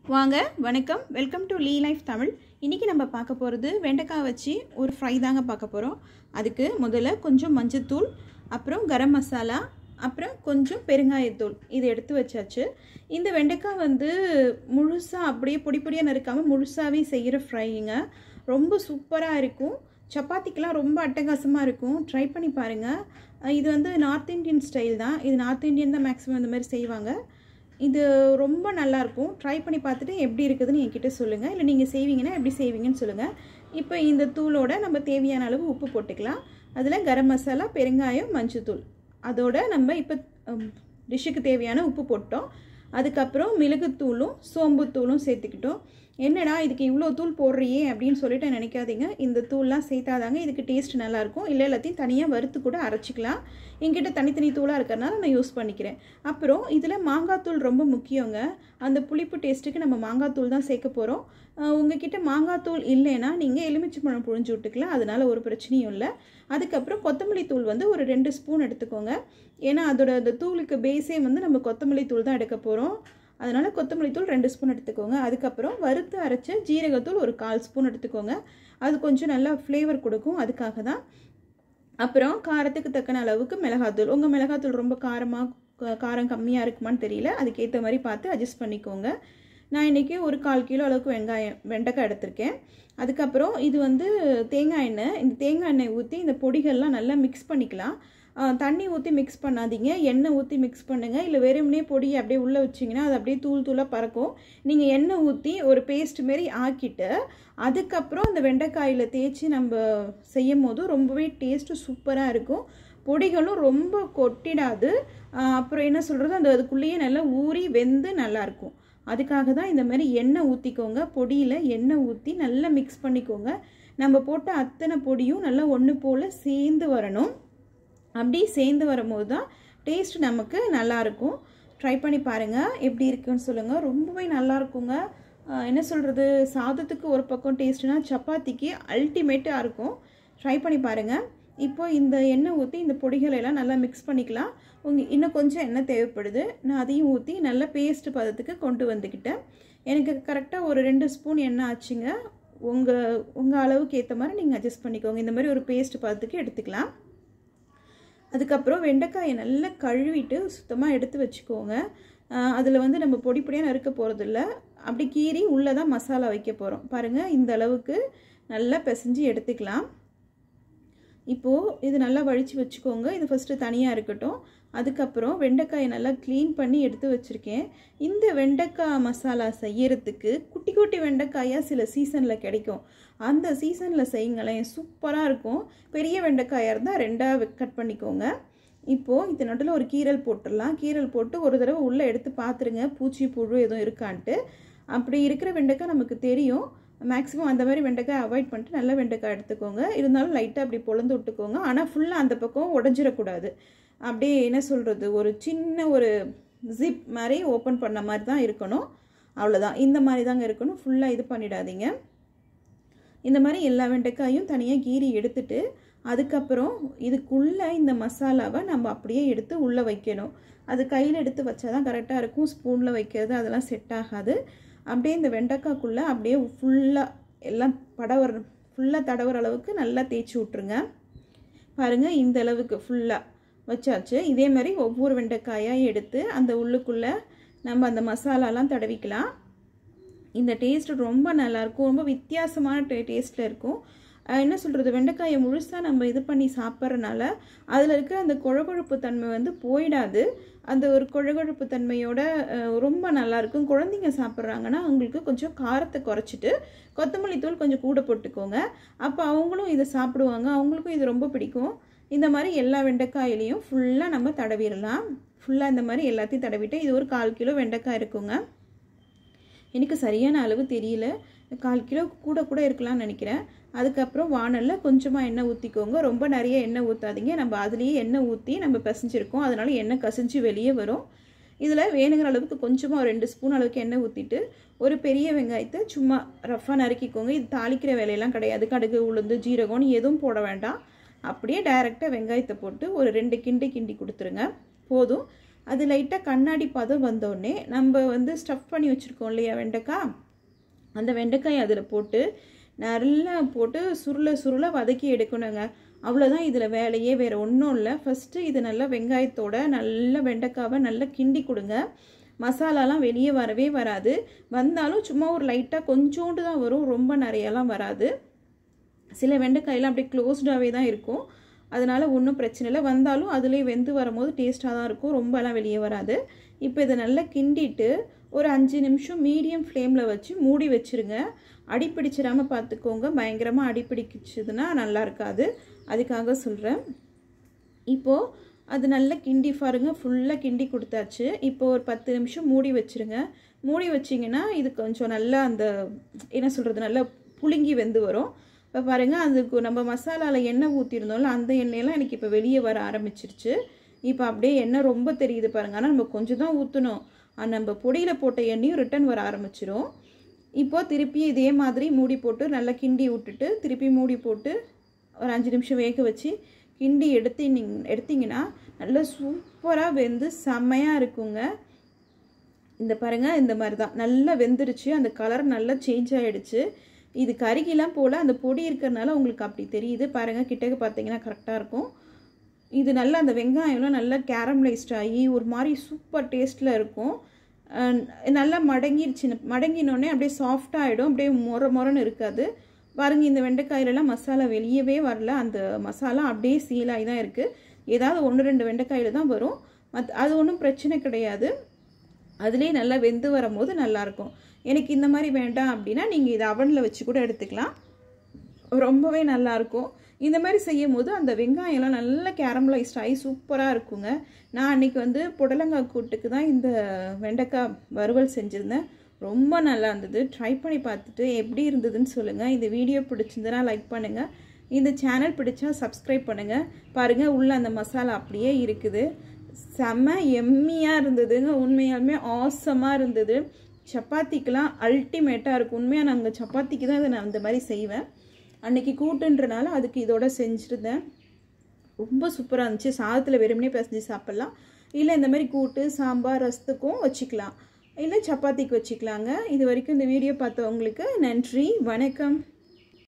வாங்க வணக்கம் welcome to லீ லைஃப் தமிழ் இன்றைக்கி நம்ம பார்க்க போகிறது வெண்டைக்காய் வச்சு ஒரு ஃப்ரை தாங்க பார்க்க போகிறோம் அதுக்கு முதல்ல கொஞ்சம் மஞ்சத்தூள் அப்புறம் கரம் மசாலா அப்புறம் கொஞ்சம் பெருங்காயத்தூள் இது எடுத்து வச்சாச்சு இந்த வெண்டைக்காய் வந்து முழுசாக அப்படியே பொடி பொடியாக நறுக்காமல் முழுசாகவே செய்கிற ஃப்ரைங்க ரொம்ப சூப்பராக இருக்கும் சப்பாத்திக்கெலாம் ரொம்ப அட்டகாசமாக இருக்கும் ட்ரை பண்ணி பாருங்கள் இது வந்து நார்த் இந்தியன் ஸ்டைல் தான் இது நார்த் இந்தியன் தான் மேக்ஸிமம் இந்த மாதிரி செய்வாங்க இது ரொம்ப நல்லாயிருக்கும் ட்ரை பண்ணி பார்த்துட்டு எப்படி இருக்குதுன்னு என்கிட்ட சொல்லுங்கள் இல்லை நீங்கள் செய்வீங்கன்னா எப்படி செய்வீங்கன்னு சொல்லுங்கள் இப்போ இந்த தூளோட நம்ம தேவையான அளவு உப்பு போட்டுக்கலாம் அதில் கரம் மசாலா பெருங்காயம் மஞ்சத்தூள் அதோட நம்ம இப்போ டிஷ்ஷுக்கு தேவையான உப்பு போட்டோம் அதுக்கப்புறம் மிளகுத்தூளும் சோம்புத்தூளும் சேர்த்துக்கிட்டோம் என்னடா இதுக்கு இவ்வளோ தூள் போடுறியே அப்படின்னு சொல்லிட்டு நினைக்காதீங்க இந்த தூள்லாம் சேர்த்தாதாங்க இதுக்கு டேஸ்ட் நல்லாயிருக்கும் இல்லை எல்லாத்தையும் தனியாக வறுத்து கூட அரைச்சிக்கலாம் என்கிட்ட தனித்தனி தூளாக இருக்கிறனால நான் யூஸ் பண்ணிக்கிறேன் அப்புறம் இதில் மாங்காய் தூள் ரொம்ப முக்கியங்க அந்த புளிப்பு டேஸ்ட்டுக்கு நம்ம மாங்காய் தூள் தான் சேர்க்க போகிறோம் உங்ககிட்ட மாங்காய் தூள் இல்லைன்னா நீங்கள் எலுமிச்சை பழம் புழிஞ்சு விட்டுக்கலாம் அதனால் ஒரு பிரச்சனையும் இல்லை அதுக்கப்புறம் கொத்தமல்லி தூள் வந்து ஒரு ரெண்டு ஸ்பூன் எடுத்துக்கோங்க ஏன்னா அதோட அந்த தூளுக்கு பேஸே வந்து நம்ம கொத்தமல்லி தூள் தான் எடுக்க போகிறோம் அதனால் கொத்தமல்லி தூள் ரெண்டு ஸ்பூன் எடுத்துக்கோங்க அதுக்கப்புறம் வறுத்து அரைச்ச ஜீரகத்தூள் ஒரு கால் ஸ்பூன் எடுத்துக்கோங்க அது கொஞ்சம் நல்லா ஃப்ளேவர் கொடுக்கும் அதுக்காக தான் அப்புறம் காரத்துக்கு தக்கன அளவுக்கு மிளகாத்தூள் உங்கள் மிளகாத்தூள் ரொம்ப காரமாக காரம் கம்மியாக இருக்குமான்னு தெரியல அதுக்கேற்ற மாதிரி பார்த்து அட்ஜஸ்ட் பண்ணிக்கோங்க நான் இன்றைக்கி ஒரு கால் கிலோ அளவுக்கு வெங்காயம் வெண்டைக்காய் எடுத்திருக்கேன் அதுக்கப்புறம் இது வந்து தேங்காய் எண்ணெய் இந்த தேங்காய் எண்ணெய் ஊற்றி இந்த பொடிகள்லாம் நல்லா மிக்ஸ் பண்ணிக்கலாம் தண்ணி ஊற்றி மிக்ஸ் பண்ணாதீங்க எண்ணெய் ஊற்றி மிக்ஸ் பண்ணுங்கள் இல்லை வெறுமனே பொடி அப்படியே உள்ளே வச்சிங்கன்னா அது அப்படியே தூள் தூளாக பறக்கும் நீங்கள் எண்ணெய் ஊற்றி ஒரு பேஸ்ட் மாரி ஆக்கிட்டு அதுக்கப்புறம் அந்த வெண்டைக்காயில் தேய்ச்சி நம்ம செய்யும் போது ரொம்பவே டேஸ்ட்டு சூப்பராக இருக்கும் பொடிகளும் ரொம்ப கொட்டிடாது அப்புறம் என்ன சொல்கிறது அந்த அதுக்குள்ளேயே நல்லா ஊறி வெந்து நல்லாயிருக்கும் அதுக்காக தான் இந்த மாதிரி எண்ணெய் ஊற்றிக்கோங்க பொடியில் எண்ணெய் ஊற்றி நல்லா மிக்ஸ் பண்ணிக்கோங்க நம்ம போட்ட அத்தனை பொடியும் நல்லா ஒன்று போல் சேர்ந்து வரணும் அப்படி சேர்ந்து வரும்போது தான் டேஸ்ட் நமக்கு நல்லாயிருக்கும் ட்ரை பண்ணி பாருங்கள் எப்படி இருக்குன்னு சொல்லுங்கள் ரொம்பவே நல்லாயிருக்குங்க என்ன சொல்கிறது சாதத்துக்கு ஒரு பக்கம் டேஸ்ட்னா சப்பாத்திக்கு அல்டிமேட்டாக இருக்கும் ட்ரை பண்ணி பாருங்கள் இப்போ இந்த எண்ணெய் ஊற்றி இந்த பொடிகளை எல்லாம் நல்லா மிக்ஸ் பண்ணிக்கலாம் உங்கள் இன்னும் கொஞ்சம் எண்ணெய் தேவைப்படுது நான் அதையும் ஊற்றி நல்லா பேஸ்ட் பதத்துக்கு கொண்டு வந்துக்கிட்டேன் எனக்கு கரெக்டாக ஒரு ரெண்டு ஸ்பூன் எண்ணெய் ஆச்சுங்க உங்கள் உங்கள் அளவுக்கு ஏற்ற மாதிரி நீங்கள் அட்ஜஸ்ட் பண்ணிக்கோங்க இந்த மாதிரி ஒரு பேஸ்ட் பதத்துக்கு எடுத்துக்கலாம் அதுக்கப்புறம் வெண்டைக்காயை நல்லா கழுவிட்டு சுத்தமாக எடுத்து வச்சுக்கோங்க அதில் வந்து நம்ம பொடி பொடியாக நறுக்க போகிறதில்ல அப்படி கீறி உள்ளே தான் மசாலா வைக்க போகிறோம் பாருங்கள் இந்த அளவுக்கு நல்லா பிசைஞ்சு எடுத்துக்கலாம் இப்போது இது நல்லா வழித்து வச்சுக்கோங்க இது ஃபஸ்ட்டு தனியாக இருக்கட்டும் அதுக்கப்புறம் வெண்டைக்காயை நல்லா க்ளீன் பண்ணி எடுத்து வச்சுருக்கேன் இந்த வெண்டைக்காய் மசாலா செய்யறதுக்கு குட்டி குட்டி வெண்டைக்காயாக சில சீசனில் கிடைக்கும் அந்த சீசனில் செய்யுங்களேன் சூப்பராக இருக்கும் பெரிய வெண்டைக்காயாக இருந்தால் ரெண்டாக கட் பண்ணிக்கோங்க இப்போது இது நடுவில் ஒரு கீரல் போட்டுடலாம் கீரல் போட்டு ஒரு தடவை உள்ளே எடுத்து பார்த்துருங்க பூச்சி புழு எதுவும் இருக்கான்ட்டு அப்படி இருக்கிற வெண்டைக்காய் நமக்கு தெரியும் மேக்ஸிமம் அந்த மாதிரி வெண்டைக்காய் அவாய்ட் பண்ணிட்டு நல்ல வெண்டைக்காய் எடுத்துக்கோங்க இருந்தாலும் லைட்டாக அப்படி பொழந்து விட்டுக்கோங்க ஆனால் ஃபுல்லாக அந்த பக்கம் உடஞ்சிடக்கூடாது அப்படியே என்ன சொல்கிறது ஒரு சின்ன ஒரு ஜிப் மாதிரி ஓப்பன் பண்ண மாதிரி தான் இருக்கணும் அவ்வளோதான் இந்த மாதிரி தாங்க இருக்கணும் ஃபுல்லாக இது பண்ணிடாதீங்க இந்த மாதிரி எல்லா வெண்டைக்காயும் தனியாக கீறி எடுத்துட்டு அதுக்கப்புறம் இதுக்குள்ளே இந்த மசாலாவை நம்ம அப்படியே எடுத்து உள்ளே வைக்கணும் அது கையில் எடுத்து வச்சா தான் கரெக்டாக இருக்கும் ஸ்பூனில் வைக்கிறது அதெல்லாம் செட் ஆகாது அப்படியே இந்த வெண்டைக்காய்க்குள்ளே அப்படியே ஃபுல்லாக எல்லாம் படவர் ஃபுல்லாக தடவுற அளவுக்கு நல்லா தேய்ச்சி விட்ருங்க பாருங்கள் இந்த அளவுக்கு ஃபுல்லாக வச்சாச்சு இதே மாதிரி ஒவ்வொரு வெண்டைக்காயாக எடுத்து அந்த உள்ளுக்குள்ளே நம்ம அந்த மசாலாலாம் தடவிக்கலாம் இந்த டேஸ்ட் ரொம்ப நல்லாயிருக்கும் ரொம்ப வித்தியாசமான டே டேஸ்ட்டில் இருக்கும் என்ன சொல்கிறது வெண்டைக்காயை முழுசாக நம்ம இது பண்ணி சாப்பிட்றனால அதில் இருக்க அந்த குழகுழப்பு தன்மை வந்து போயிடாது அந்த ஒரு குழகுழப்பு தன்மையோட ரொம்ப நல்லாயிருக்கும் குழந்தைங்க சாப்பிட்றாங்கன்னா அவங்களுக்கு கொஞ்சம் காரத்தை குறைச்சிட்டு கொத்தமல்லி தூள் கொஞ்சம் கூட போட்டுக்கோங்க அப்போ அவங்களும் இதை சாப்பிடுவாங்க அவங்களுக்கும் இது ரொம்ப பிடிக்கும் இந்த மாதிரி எல்லா வெண்டைக்காயிலையும் ஃபுல்லாக நம்ம தடவிடலாம் ஃபுல்லாக இந்த மாதிரி எல்லாத்தையும் தடவிட்டு இது ஒரு கால் கிலோ வெண்டைக்காய் இருக்குங்க எனக்கு சரியான அளவு தெரியல கால் கிலோ கூட கூட இருக்கலாம்னு நினைக்கிறேன் அதுக்கப்புறம் வானலில் கொஞ்சமாக எண்ணெய் ஊற்றிக்கோங்க ரொம்ப நிறைய எண்ணெய் ஊற்றாதீங்க நம்ம அதுலேயே எண்ணெய் ஊற்றி நம்ம பிசைஞ்சிருக்கோம் அதனால் எண்ணெய் கசிஞ்சு வெளியே வரும் இதில் வேணுங்கிற அளவுக்கு கொஞ்சமாக ஒரு ரெண்டு ஸ்பூன் அளவுக்கு எண்ணெய் ஊற்றிட்டு ஒரு பெரிய வெங்காயத்தை சும்மா ரஃபாக நறுக்கிக்கோங்க இது தாளிக்கிற வேலையெல்லாம் கிடையாது கடுகு உளுந்து ஜீரகம்னு எதுவும் போட வேண்டாம் அப்படியே டைரெக்டாக வெங்காயத்தை போட்டு ஒரு ரெண்டு கிண்டி கிண்டி கொடுத்துருங்க போதும் அது லைட்டாக கண்ணாடி பதம் வந்தோடனே நம்ம வந்து ஸ்டஃப் பண்ணி வச்சுருக்கோம் இல்லையா வெண்டைக்காய் அந்த வெண்டைக்காய் அதில் போட்டு நல்லா போட்டு சுருள சுருள வதக்கி எடுக்கணுங்க அவ்வளோதான் இதில் வேலையே வேறு ஒன்றும் இல்லை ஃபஸ்ட்டு இது நல்லா வெங்காயத்தோட நல்ல வெண்டைக்காவை நல்லா கிண்டி கொடுங்க மசாலாலாம் வெளியே வரவே வராது வந்தாலும் சும்மா ஒரு லைட்டாக கொஞ்சோண்டு தான் வரும் ரொம்ப நிறையலாம் வராது சில வெண்டைக்காயெல்லாம் அப்படியே க்ளோஸ்டாகவே தான் இருக்கும் அதனால் ஒன்றும் பிரச்சனை இல்லை வந்தாலும் அதிலே வெந்து வரும்போது டேஸ்ட்டாக தான் இருக்கும் ரொம்பலாம் வெளியே வராது இப்போ இதை நல்லா கிண்டிட்டு ஒரு அஞ்சு நிமிஷம் மீடியம் ஃப்ளேமில் வச்சு மூடி வச்சுருங்க அடிப்பிடிச்சிடாமல் பார்த்துக்கோங்க பயங்கரமாக அடிப்பிடிச்சிதுன்னா நல்லா இருக்காது அதுக்காக சொல்கிறேன் இப்போது அது நல்லா கிண்டி பாருங்க ஃபுல்லாக கிண்டி கொடுத்தாச்சு இப்போ ஒரு பத்து நிமிஷம் மூடி வச்சுருங்க மூடி வச்சிங்கன்னா இது கொஞ்சம் நல்லா அந்த என்ன சொல்கிறது நல்லா புழுங்கி வெந்து வரும் இப்போ பாருங்கள் அதுக்கு நம்ம மசாலாவில் எண்ணெய் ஊற்றிருந்தோம்ல அந்த எண்ணெயெல்லாம் எனக்கு இப்போ வெளியே வர ஆரம்பிச்சிருச்சு இப்போ அப்படியே எண்ணெய் ரொம்ப தெரியுது பாருங்கள் ஆனால் நம்ம கொஞ்சம் தான் ஊற்றணும் நம்ம பொடியில் போட்ட எண்ணெயும் ரிட்டன் வர ஆரம்பிச்சிரும் இப்போ திருப்பி இதே மாதிரி மூடி போட்டு நல்லா கிண்டி விட்டுட்டு திருப்பி மூடி போட்டு ஒரு அஞ்சு நிமிஷம் வேக வச்சு கிண்டி எடுத்து எடுத்திங்கன்னா நல்லா சூப்பராக வெந்து செம்மையாக இருக்குங்க இந்த பாருங்கள் இந்த மாதிரி தான் நல்லா வெந்துருச்சு அந்த கலர் நல்லா சேஞ்ச் ஆகிடுச்சு இது கருகிலாம் போல் அந்த பொடி இருக்கிறனால உங்களுக்கு அப்படி தெரியுது பாருங்கள் கிட்டக்க பார்த்தீங்கன்னா கரெக்டாக இருக்கும் இது நல்லா அந்த வெங்காயம்லாம் நல்லா கேரமலைஸ்ட் ஆகி ஒரு மாதிரி சூப்பர் டேஸ்ட்டில் இருக்கும் நல்லா மடங்கிருச்சு மடங்கினோடனே அப்படியே சாஃப்டாக ஆகிடும் அப்படியே மொர மொரன்னு இருக்காது பாருங்க இந்த வெண்டைக்காயிலலாம் மசாலா வெளியவே வரல அந்த மசாலா அப்படியே சீலாகி தான் இருக்குது ஏதாவது ஒன்று ரெண்டு வெண்டைக்காயில் தான் வரும் மத் அது ஒன்றும் பிரச்சனை கிடையாது அதுலேயே நல்லா வெந்து வரும்போது நல்லாயிருக்கும் எனக்கு இந்த மாதிரி வேண்டாம் அப்படின்னா நீங்கள் இதை அவனில் வச்சு கூட எடுத்துக்கலாம் ரொம்பவே நல்லாயிருக்கும் இந்த மாதிரி செய்யும் போது அந்த வெங்காயம்லாம் நல்லா கேரமலைஸ்ட் ஆகி சூப்பராக இருக்குங்க நான் அன்றைக்கி வந்து புடலங்காய் கூட்டுக்கு தான் இந்த வெண்டைக்காய் வறுவல் செஞ்சுருந்தேன் ரொம்ப நல்லா இருந்தது ட்ரை பண்ணி பார்த்துட்டு எப்படி இருந்ததுன்னு சொல்லுங்கள் இந்த வீடியோ பிடிச்சிருந்தனா லைக் பண்ணுங்கள் இந்த சேனல் பிடிச்சா சப்ஸ்கிரைப் பண்ணுங்கள் பாருங்கள் உள்ள அந்த மசாலா அப்படியே இருக்குது செம்ம எம்மியாக இருந்ததுங்க உண்மையாலுமே ஆசமாக இருந்தது சப்பாத்திக்கெலாம் அல்டிமேட்டாக இருக்கும் உண்மையாக நாங்கள் சப்பாத்திக்கு தான் இதை நான் அந்த மாதிரி செய்வேன் அன்றைக்கி கூட்டுன்றனால அதுக்கு இதோட செஞ்சுருந்தேன் ரொம்ப சூப்பராக இருந்துச்சு சாதத்தில் வெறுமனே பிசைஞ்சு சாப்பிட்லாம் இல்லை இந்த மாதிரி கூட்டு சாம்பார் ரசத்துக்கும் வச்சுக்கலாம் இல்லை சப்பாத்திக்கு வச்சுக்கலாங்க இது வரைக்கும் இந்த வீடியோ பார்த்தவங்களுக்கு நன்றி வணக்கம்